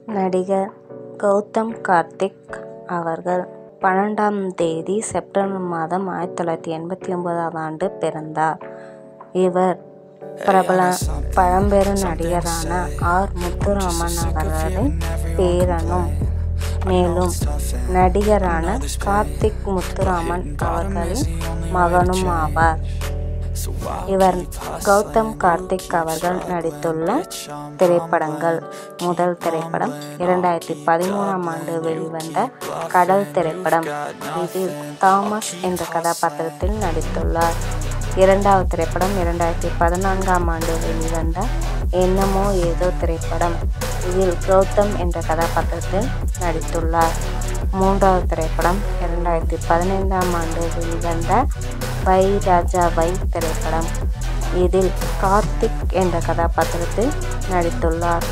நடிகர் கௌதம் கார்த்திக் அவர்கள் பன்னெண்டாம் தேதி செப்டம்பர் மாதம் ஆயிரத்தி தொள்ளாயிரத்தி எண்பத்தி ஒன்பதாம் ஆண்டு பிறந்தார். இவர் பிரபல பழம்பெரும் நடிகரான ஆர். முத்துராமன் அவர்களின் பேரனும் மேலும் நடிகரான கார்த்திக் முத்துராமன் அவர்களின் மகனும் ஆவார். இவர் கௌதம் கார்த்திக் அவர்கள் நடித்துள்ள திரைப்படங்கள் முதல் திரைப்படம் இரண்டாயிரத்தி பதிமூணாம் ஆண்டு வெளிவந்த கடல் திரைப்படம். இதில் தாமஸ் என்ற கதாபாத்திரத்தில் நடித்துள்ளார். இரண்டாவது திரைப்படம் இரண்டாயிரத்தி பதினான்காம் ஆண்டு வெளிவந்த என்னமோ ஏதோ திரைப்படம். இதில் கௌதம் என்ற கதாபாத்திரத்தில் நடித்துள்ளார். மூன்றாவது திரைப்படம் இரண்டாயிரத்தி பதினைந்தாம் ஆண்டு வெளிவந்த வை ராஜா வை திரைப்படம். இதில் கார்த்திக் என்ற கதாபாத்திரத்தில் நடித்துள்ளார்.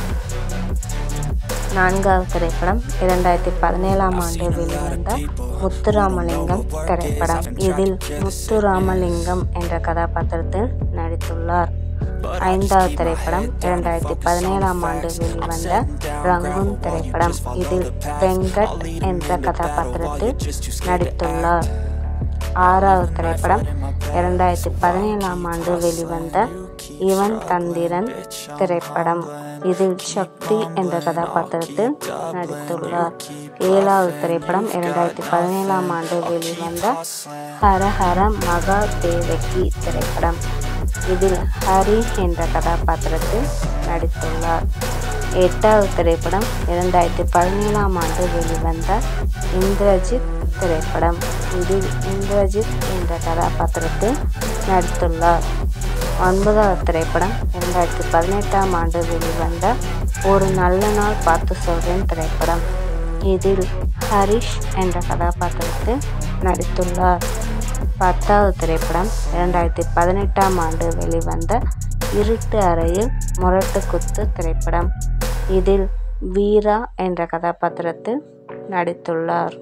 நான்காவது திரைப்படம் இரண்டாயிரத்தி பதினேழாம் ஆண்டு வெளிவந்த முத்துராமலிங்கம் திரைப்படம். இதில் முத்துராமலிங்கம் என்ற கதாபாத்திரத்தில் நடித்துள்ளார். ஐந்தாவது திரைப்படம் இரண்டாயிரத்தி பதினேழாம் ஆண்டு வெளிவந்த ரங்கூன் திரைப்படம். இதில் வெங்கட் என்ற கதாபாத்திரத்தில் நடித்துள்ளார். ஆறாவது திரைப்படம் இரண்டாயிரத்தி பதினேழாம் ஆண்டு வெளிவந்த இவன் தந்திரன் திரைப்படம். இதில் சக்தி என்ற கதாபாத்திரத்தில் நடித்துள்ளார். ஏழாவது திரைப்படம் இரண்டாயிரத்தி பதினேழாம் ஆண்டு வெளிவந்த ஹர ஹர மகா தேவகி திரைப்படம். இதில் ஹரி என்ற கதாபாத்திரத்தில் நடித்துள்ளார். எட்டாவது திரைப்படம் இரண்டாயிரத்தி பதினேழாம் ஆண்டு வெளிவந்த இந்திரஜித் திரைப்படம். இதில் இந்திரஜித் என்ற கதாபாத்திரத்தில் நடித்துள்ளார். ஒன்பதாவது திரைப்படம் இரண்டாயிரத்தி பதினெட்டாம் ஆண்டு வெளிவந்த ஒரு நல்ல நாள் பார்த்து சொல்றேன் திரைப்படம். இதில் ஹரிஷ் என்ற கதாபாத்திரத்தில் நடித்துள்ளார். பத்தாவது திரைப்படம் இரண்டாயிரத்தி பதினெட்டாம் ஆண்டு வெளிவந்த இருட்டு அறையில் முரட்டு குத்து திரைப்படம். இதில் வீரா என்ற கதாபாத்திரத்தில் நடித்துள்ளார்.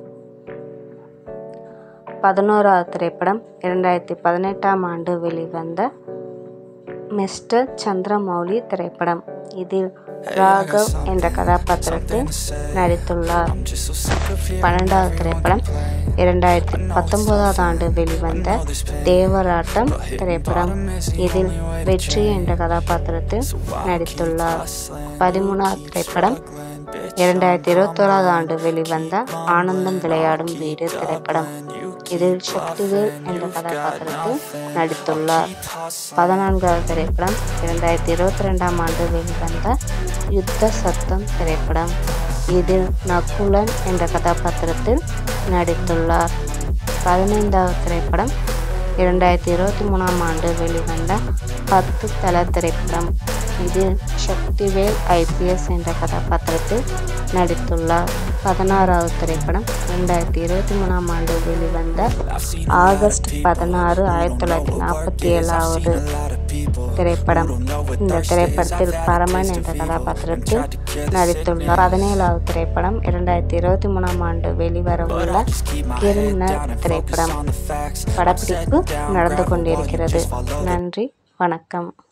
பதினோராவது திரைப்படம் இரண்டாயிரத்தி பதினெட்டாம் ஆண்டு வெளிவந்த மிஸ்டர் சந்திரமௌலி திரைப்படம். இதில் ராகவ் என்ற கதாபாத்திரத்தில் நடித்துள்ளார். பன்னிரண்டாவது திரைப்படம் இரண்டாயிரத்தி பத்தொன்பதாம் ஆண்டு வெளிவந்த தேவராட்டம் திரைப்படம். இதில் வெற்றி என்ற கதாபாத்திரத்தில் நடித்துள்ளார். பதிமூணாவது திரைப்படம் இரண்டாயிரத்தி இருபத்தோராம் ஆண்டு வெளிவந்த ஆனந்தம் விளையாடும் வீடு திரைப்படம். இதில் சக்திவேல் என்ற கதாபாத்திரத்தில் நடித்துள்ளார். பதினான்காவது திரைப்படம் இரண்டாயிரத்தி இருபத்திரண்டாம் ஆண்டு வெளிவந்த யுத்த சத்தம் திரைப்படம். இதில் நகுலன் என்ற கதாபாத்திரத்தில் நடித்துள்ளார். பதினைந்தாவது திரைப்படம் இரண்டாயிரத்தி இருபத்தி மூணாம் ஆண்டு வெளிவந்த பத்து தல திரைப்படம். இதில் சக்திவேல் ஐ. பி. எஸ். என்ற கதாபாத்திரத்தில் நடித்துள்ளார். பதினாறாவது திரைப்படம் இரண்டாயிரத்தி இருபத்தி மூணாம் ஆண்டு வெளிவந்த ஆகஸ்ட் பதினாறு ஆயிரத்தி தொள்ளாயிரத்தி நாற்பத்தி ஏழாவது திரைப்படம். இந்த திரைப்படத்தில் பரமன் என்ற கதாபாத்திரத்தில் நடித்துள்ளார். பதினேழாவது திரைப்படம் இரண்டாயிரத்தி இருபத்தி மூணாம் ஆண்டு வெளிவரவுள்ள கிரிமினல் திரைப்படம். படப்பிடிப்பு நடந்து கொண்டிருக்கிறது. நன்றி வணக்கம்.